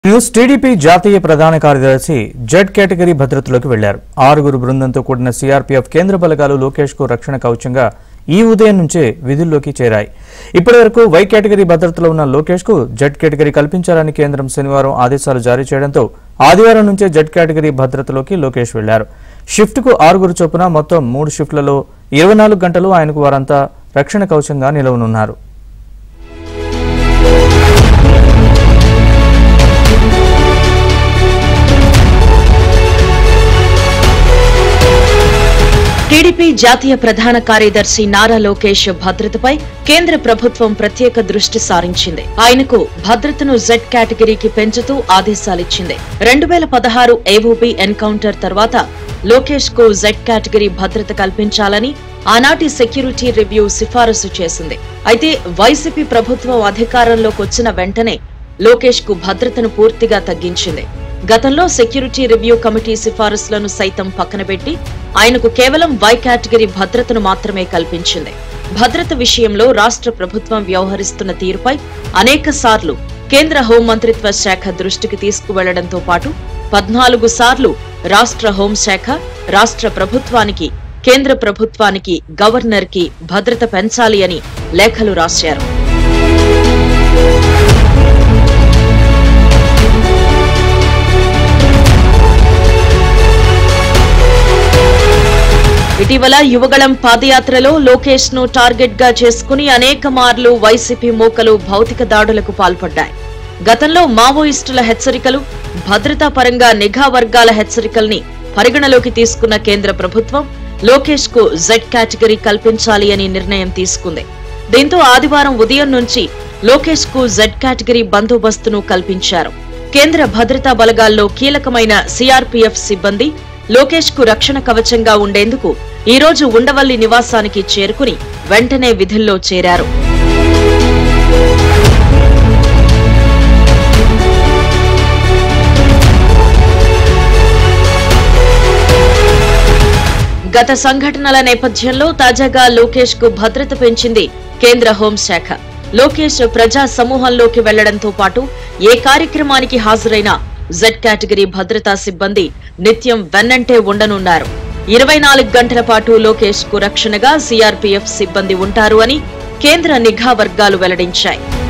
news TDP జాతీయ ప్రధాన కార్యదర్శి జెడ్ కేటగిరీ భద్రతలోకి వెళ్లారు ఆరుగురు బృందంతో కూడిన సీఆర్పీఎఫ్ కేంద్ర బలగాలు లోకేష్ కు రక్షణ కవచంగా ఈ ఉదయం నుంచే విధుల్లోకి చేరాయి ఇప్పటి వరకు వై కేటగిరీ భద్రతలో ఉన్న లోకేష్ కు జెడ్ కేటగిరీ కల్పించాలని కేంద్రం శనివారం ఆదేశాలు జారీ చేయడంతో ఆదివారం నుంచే జెడ్ కేటగిరీ భద్రతలోకి లోకేష్ వెళ్లారు షిఫ్ట్ కు ఆరుగురు చొప్పున మొత్తం మూడు షిఫ్ట్లలో ఇరవై నాలుగు గంటలు ఆయనకు వారంతా రక్షణ కవచంగా నిలవనున్నారు టీడీపీ జాతీయ ప్రధాన కార్యదర్శి నారా లోకేష్ భద్రతపై కేంద్ర ప్రభుత్వం ప్రత్యేక దృష్టి సారించింది ఆయనకు భద్రతను జెడ్ కేటగిరీకి పెంచుతూ ఆదేశాలిచ్చింది రెండు వేల పదహారు ఏవోబీ ఎన్కౌంటర్ తర్వాత లోకేష్ కు జెడ్ కేటగిరీ భద్రత కల్పించాలని ఆనాటి సెక్యూరిటీ రివ్యూ సిఫారసు చేసింది అయితే వైసీపీ ప్రభుత్వం అధికారంలోకి వచ్చిన వెంటనే లోకేష్ కు భద్రతను పూర్తిగా తగ్గించింది గతంలో సెక్యూరిటీ రివ్యూ కమిటీ సిఫారసులను సైతం పక్కనబెట్టి ఆయనకు కేవలం వై కేటగిరీ భద్రతను మాత్రమే కల్పించింది భద్రత విషయంలో రాష్ట్ర ప్రభుత్వం వ్యవహరిస్తున్న తీరుపై అనేక సార్లు కేంద్ర హోంమంత్రిత్వ శాఖ దృష్టికి తీసుకువెళ్లడంతో పాటు పద్నాలుగు సార్లు రాష్ట్ర హోంశాఖ రాష్ట్ర ప్రభుత్వానికి కేంద్ర ప్రభుత్వానికి గవర్నర్ కి భద్రత పెంచాలి అని లేఖలు రాశారు ఇటీవల యువగళం పాదయాత్రలో లోకేష్ ను టార్గెట్ గా చేసుకుని అనేక మార్లు వైసీపీ మూకలు భౌతిక దాడులకు పాల్పడ్డాయి గతంలో మావోయిస్టుల హెచ్చరికలు భద్రతా పరంగా నిఘా వర్గాల హెచ్చరికల్ని పరిగణలోకి తీసుకున్న కేంద్ర ప్రభుత్వం లోకేష్ కు జెడ్ కేటగిరీ కల్పించాలి అని నిర్ణయం తీసుకుంది దీంతో ఆదివారం ఉదయం నుంచి లోకేష్ కు జెడ్ కేటగిరీ బందోబస్తును కల్పించారు కేంద్ర భద్రతా బలగాల్లో కీలకమైన సిఆర్పీఎఫ్ సిబ్బంది లోకేష్ కు రక్షణ కవచంగా ఉండేందుకు ఈ రోజు ఉండవల్లి నివాసానికి చేరుకుని వెంటనే విధుల్లో చేరారు గత సంఘటనల నేపథ్యంలో తాజాగా లోకేష్ కు భద్రత పెంచింది కేంద్ర హోంశాఖ లోకేష్ ప్రజా సమూహంలోకి వెళ్లడంతో పాటు ఏ కార్యక్రమానికి హాజరైనా జెడ్ కేటగిరీ భద్రతా సిబ్బంది నిత్యం వెన్నంటే ఉండనున్నారు ఇరవై నాలుగు గంటల పాటు లోకేష్ కు రక్షణగా సీఆర్పీఎఫ్ సిబ్బంది ఉంటారు అని కేంద్ర నిఘా వర్గాలు వెల్లడించాయి